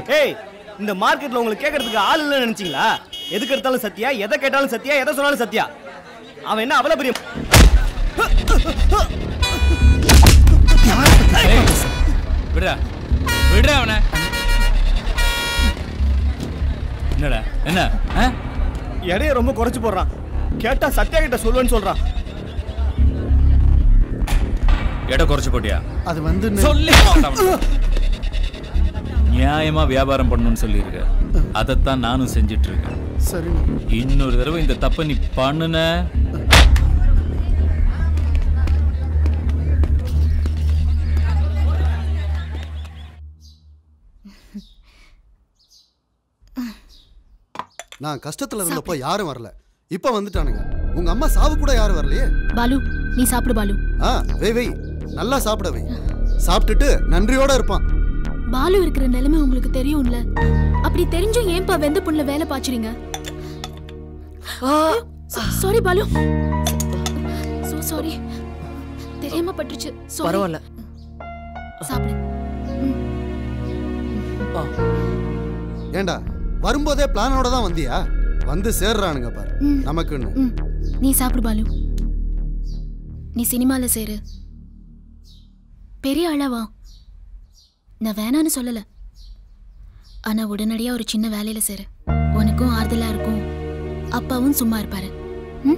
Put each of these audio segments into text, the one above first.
ஏய் இந்த மார்க்கெட்ல உங்களுக்கு கேட்கறதுக்கு ஆள் இல்லைன்னு நினைச்சீங்களா எதுக்கு எடுத்தாலும் சத்தியா எதை கேட்டாலும் சத்தியா எதை சொன்னாலும் சத்தியா அவன் என்ன அவ்வளவு பெரிய விடுறா விடுறா அவனை என்னடா என்ன ஆ? எடைய ரொம்ப குறைச்சு போடுறான் கேட்டா சத்யா கிட்ட சொல்லுவேன்னு சொல்றான் எடை குறைச்சு போட்டியா அது வந்து சொல்லி நியாயமா வியாபாரம் பண்ணணும்னு சொல்லியிருக்க அதைத்தான் நானும் செஞ்சிட்டு இருக்கேன் சரிண்ணா இன்னொரு தடவை இந்த தப்பை நீ பண்ணுன நான் கஷ்டத்துல இருந்தப்போ யாரும் வரல இப்ப வந்துட்டானுங்க உங்க அம்மா சாவு கூட யாரும் வரலையே பாலு நீ சாப்பிடு பாலு ஆ வெய் வெய் நல்லா சாப்பிட வை சாப்பிட்டுட்டு நன்றியோட இருப்பான் பாலு இருக்கிற நிலைமை உங்களுக்கு தெரியும்ல அப்படி தெரிஞ்சும் ஏன்பா வெந்த புண்ணுல வேலை பாய்ச்சுறீங்க சாரி பாலு சோ சாரி தெரியாம பட்டுச்சு Sorry. பரவாயில்ல சாப்பிடு ஏண்டா வரும்போதே பிளானோட தான் வந்தியா வந்து சேர்றானுங்க பாரு ம். நமக்குன்னு ம் நீ சாப்பிடு பாலு நீ சினிமால சேரு பெரிய ஆளாவா நான் வேணான்னு சொல்லல ஆனா உடனடியா ஒரு சின்ன வேலையில சேரு உனக்கும் ஆறுதலா இருக்கும் அப்பாவும் சும்மா இருப்பாரு ம்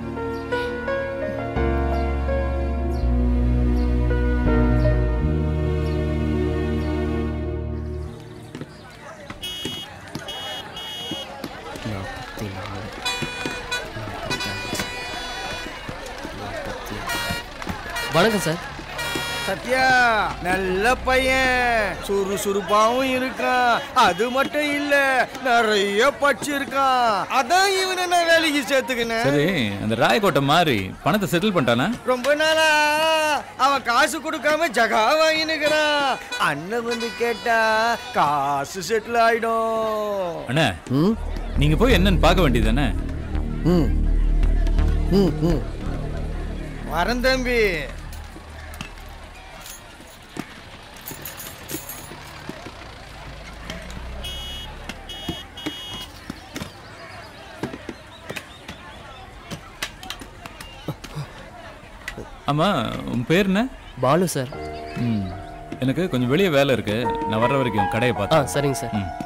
நாற்பத்தி நாலு நாற்பத்தஞ்சு நாற்பத்தி வணக்கம் சார் சத்யா நல்ல பையன் சுறுசுறுப்பாவும் இருக்கான் அது மட்டும் இல்ல நிறைய படிச்சிருக்கான் அதான் இவனை நான் வேலைக்கு சேர்த்துக்கினேன் சரி அந்த ராயக்கோட்டை மாறி பணத்தை செட்டில் பண்ணிட்டானா ரொம்ப நாளா அவன் காசு கொடுக்காம ஜகா வாங்கினுக்கிறான் அண்ணன் வந்து கேட்டா காசு செட்டில் ஆயிடும் அண்ணா நீங்க போய் என்னன்னு பார்க்க வேண்டியதானே ம் ம் ம் வரேன் தம்பி ஆமா உன் பேர் என்ன பாலு சார் ம் எனக்கு கொஞ்சம் வெளியே வேலை இருக்கு நான் வர்ற வரைக்கும் கடையை ஆ பார்த்து சரிங்க சார் ம்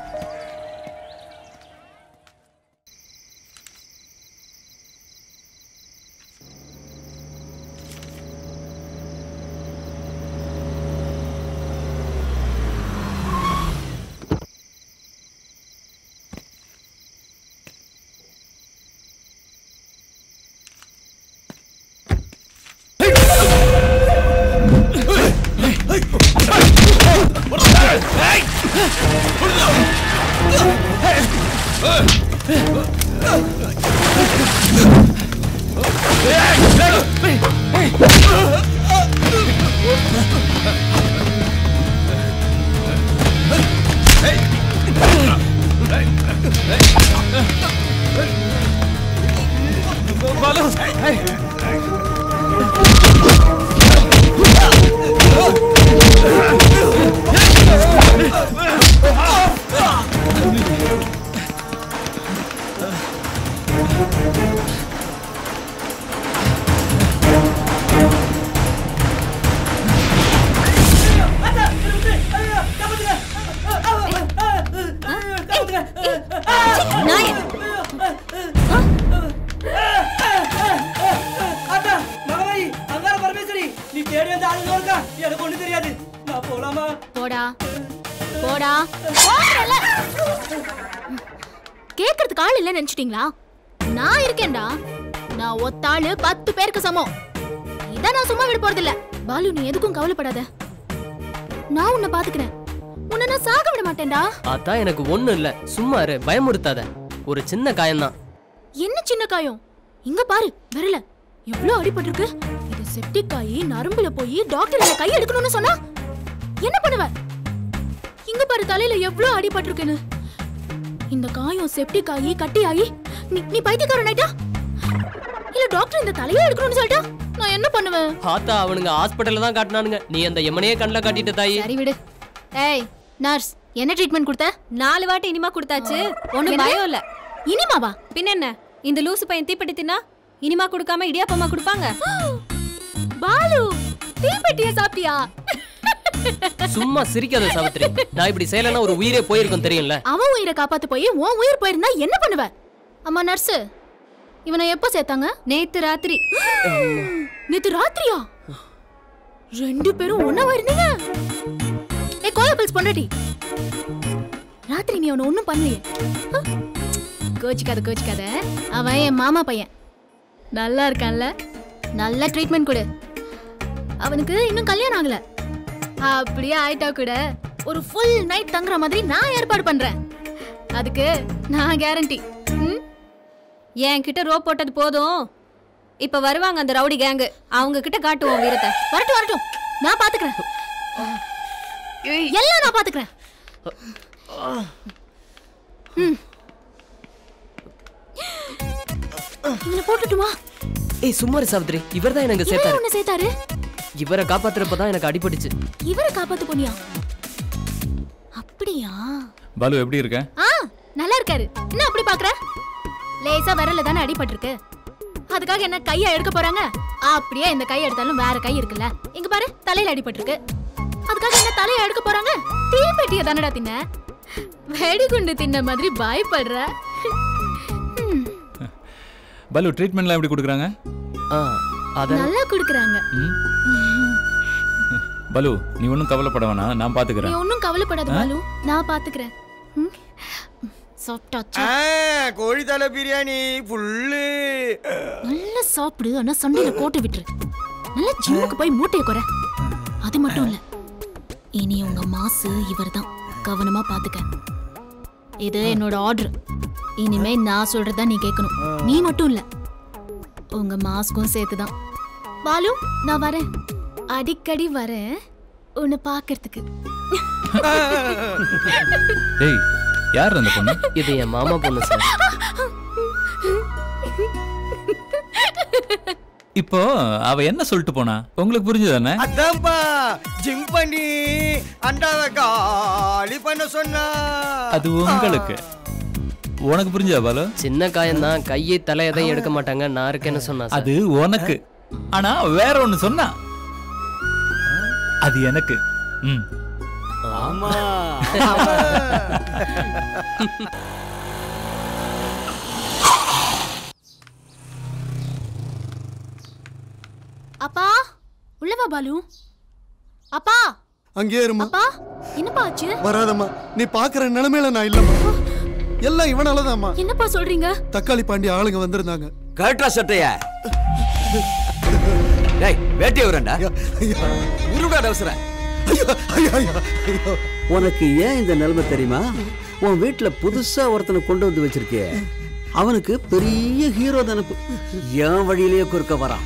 நாயே அண்ணா மகமாயி அங்கார பரமேஸ்வரி நீ தேடி வந்த ஆளுங்க இருக்கா எனக்கு ஒண்ணு தெரியாது நான் போலாமா போடா போடா போடல கேக்குறதுக்கு ஆள் இல்ல நினைச்சிட்டீங்களா நான் இருக்கேன்டா நான் ஒத்தாளு பத்து பேருக்கு சமம் இத நான் சும்மா விட போறது இல்ல பாலு நீ எதுக்கும் கவலைப்படாத நான் உன்னை பாத்துக்கிறேன் உன்னை நான் சாக விட மாட்டேன்டா அதான் எனக்கு ஒண்ணும் இல்ல சும்மா இரு பயமுறுத்தாத ஒரு சின்ன காயம்தான் என்ன சின்ன காயம் இங்க பாரு விரல எவ்வளவு அடிபட்டிருக்கு இது செப்டிக் ஆகி நரம்புல போய் டாக்டர் என்ன கை எடுக்கணும்னு சொன்னா என்ன பண்ணுவ இங்க பாரு தலையில எவ்வளவு அடிபட்டிருக்குன்னு இந்த காயம் செப்டிக் ஆகி கட்டி ஆகி நீ நீ பைத்தியக்காரன் ஆயிட்டா இல்ல டாக்டர் இந்த தலையை எடுக்கணும்னு சொல்லிட்டா நான் என்ன பண்ணுவேன் பார்த்தா அவனுங்க ஹாஸ்பிட்டல்ல தான் காட்டினானுங்க நீ அந்த எமனையே கண்ணில் காட்டிட்ட தாயி சரி விடு ஏய் நர்ஸ் என்ன ட்ரீட்மெண்ட் கொடுத்த நாலு வாட்டி இனிமா கொடுத்தாச்சு ஒண்ணும் என்ன? பயம் இல்ல இனிமாவா பின்ன என்ன இந்த லூசு பையன் தீப்பெட்டி தின்னா இனிமா கொடுக்காம இடியாப்பமா கொடுப்பாங்க பாலு தீப்பெட்டிய சாப்பிட்டியா சும்மா சிரிக்காத சாவித்ரி நான் இப்படி செய்யலைன்னா ஒரு உயிரே போயிருக்கும் தெரியும்ல அவன் உயிரை காப்பாத்து போய் உன் உயிர் போயிருந்தா என்ன பண்ணுவ அம்மா நர்ஸ் இவனை எப்போ சேர்த்தாங்க நேத்து ராத்திரி நேத்து ராத்திரியா ரெண்டு பேரும் ஒண்ணாவா இருந்தீங்க ஏ கோலபிள்ஸ் பொண்டாட்டி ராத்திரி நீ அவனை ஒண்ணும் பண்ணலையே ஆ? கோச்சிக்காத கோச்சிக்காத அவன் என் மாமா பையன் நல்லா இருக்கான்ல நல்ல ட்ரீட்மெண்ட் கொடு அவனுக்கு இன்னும் கல்யாணம் ஆகல அப்படியே ஆயிட்டா கூட ஒரு ஃபுல் நைட் தங்குற மாதிரி நான் ஏற்பாடு பண்றேன் அதுக்கு நான் கேரண்டி ம் என் கிட்ட ரோப் போட்டது போதும் இப்ப வருவாங்க அந்த ரவுடி கேங்கு அவங்க கிட்ட காட்டுவோம் வீரத்தை வரட்டும் வரட்டும் நான் பாத்துக்கிறேன் எல்லாம் நான் பாத்துக்கிறேன் ம். இவனை போட்டுட்டுமா ஏய் சும்மா இரு சாவித்ரி இவர் தான் எனக்கு இவரே சேர்த்தாரு உன்னை சேர்த்தாரு இவரை காப்பாத்துறப்பதான் எனக்கு அடிபட்டுச்சு இவரை காப்பாத்து போனியா அப்படியா பாலு எப்படி இருக்க ஆ நல்லா இருக்காரு என்ன அப்படி பாக்குற லேசா விரல்ல தானே அடிபட்டிருக்கு அதுக்காக என்ன கையை எடுக்க போறாங்க அப்படியே இந்த கை எடுத்தாலும் வேற கை இருக்குல்ல இங்க பாரு தலையில அடிபட்டிருக்கு அதுக்காக என்ன தலையை எடுக்க போறாங்க தீப்பெட்டிய தானடா தின்ன வெடிகுண்டு தின்ன மாதிரி பயப்படுற ம், பாலு ட்ரீட்மெண்ட்லாம் எப்படி கொடுக்குறாங்க ஆ அத நல்லா குடுக்குறாங்க ம்? பாலு நீ ஒன்றும் கவலைப்பட வேணாம் நான் நீ பார்த்துக்கிறேன் ஒன்னும் கவலைப்படாத பாலு நான் பாத்துக்கிறேன் ம். சாப்பிட்டாச்சா ஆ, கோழி தலை பிரியாணி புல்லு நல்லா சாப்பிடு ஆனா சண்டையில கோட்டை விட்டுரு நல்லா ஜிம்முக்கு போய் மூட்டையை குறை அது மட்டும் இல்ல இனி உங்க மாசு இவர்தான் கவனமா பாத்துக்க இது என்னோட ஆர்டர் இனிமே நான் சொல்றதா நீ கேட்கணும் நீ மட்டும் இல்ல உங்க மாஸ்க்கும் சேர்த்துதான் பாலு நான் வரேன் அடிக்கடி வரேன் உன்னை பாக்குறதுக்கு டேய் யார் அந்த பொண்ணு இது என் மாமா பொண்ணு சார் இப்போ அவ என்ன சொல்லிட்டு போனா உங்களுக்கு புரிஞ்சுதானே அதான்ப்பா ஜிம் பண்ணி அண்டாவை காலி பண்ண சொன்னா அது உங்களுக்கு உனக்கு புரிஞ்சதா பாலு சின்ன காயம்தான் கையை தலை எதையும் எடுக்க மாட்டாங்க நான் இருக்கேன்னு சொன்னா சார் அது உனக்கு ஆனா வேற ஒண்ணு சொன்னா அது எனக்கு ம் ஆமா அப்பா உள்ளவா பாலு அப்பா அங்கேயே இருமா அப்பா என்னப்பா ஆச்சு வராதம்மா நீ பாக்குற நிலைமையில நான் இல்லம்மா எல்லாம் இவனாலதாம்மா என்னப்பா சொல்றீங்க தக்காளி பாண்டி ஆளுங்க வந்திருந்தாங்க கரெக்டா சட்டைய டேய் வேட்டிய வரண்டா ஐயா, ஐயா, உருடா அவசரம் ஐயா, ஐயா, ஐயா, ஐயா. உனக்கு ஏன் இந்த நிலைமை தெரியுமா உன் வீட்டுல புதுசா ஒருத்தனை கொண்டு வந்து வச்சிருக்கிய அவனுக்கு பெரிய ஹீரோ நினப்பு என் வழியிலேயே குறுக்க வரான்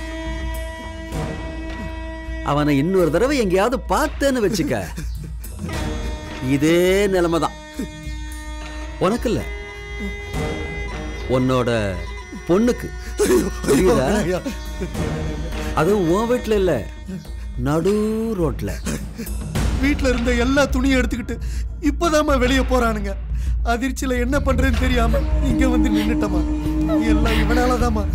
அவனை இன்னொரு தடவை எங்கேயாவது பார்த்தேன்னு வச்சுக்க இதே நிலைமை தான் உனக்கு இல்ல உன்னோட பொண்ணுக்கு புரியுதா ஐயா, அதுவும் உன் வீட்டுல இல்ல நடு ரோட்ல வீட்ல இருந்த எல்லா துணியும் எடுத்துக்கிட்டு இப்போதாம்மா வெளியே போறானுங்க அதிர்ச்சியில என்ன பண்றேன்னு தெரியாம இங்க வந்து நின்னுட்டமா எல்லாம் இவனாலதாம்மா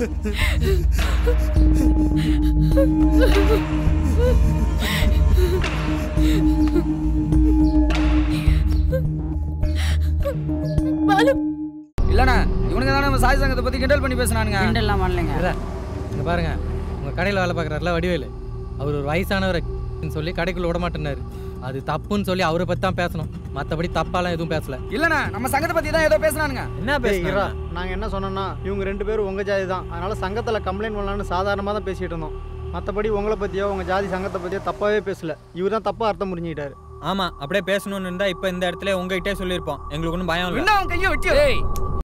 பாலு இல்லண்ணா இவனுங்க தானே நம்ம சாய் சங்கத்தை பத்தி கிண்டல் பண்ணி பேசுனானுங்க கிண்டல்லாம் பண்ணலைங்க இங்க பாருங்க உங்க கடையில் வேலை பார்க்குறாருல வடிவேலு அவர் ஒரு வயசானவர் சொல்லி கடைக்குள்ள விட மாட்டேனாரு அது தப்புன்னு சொல்லி அவரை பத்தி தான் பேசணும் மற்றபடி தப்பாலாம் எதுவும் பேசல இல்லண்ணா நம்ம சங்கத்தை பத்தி தான் ஏதோ பேசுனானுங்க என்ன பேசுறா நாங்க என்ன சொன்னோம்னா இவங்க ரெண்டு பேரும் உங்க ஜாதி தான் அதனால சங்கத்துல கம்ப்ளைண்ட் பண்ணலாம்னு சாதாரணமா தான் பேசிட்டு இருந்தோம் மற்றபடி உங்களை பத்தியோ உங்க ஜாதி சங்கத்தை பத்தியோ தப்பாவே பேசல இவர் தான் தப்பா அர்த்தம் புரிஞ்சுக்கிட்டாரு ஆமா அப்படியே பேசணும்னு இருந்தா இப்ப இந்த இடத்துல உங்ககிட்டே சொல்லியிருப்போம் எங்களுக்கு ஒன்றும் பயம் இல்லை இன்னும் அவன் கையை வெட்டி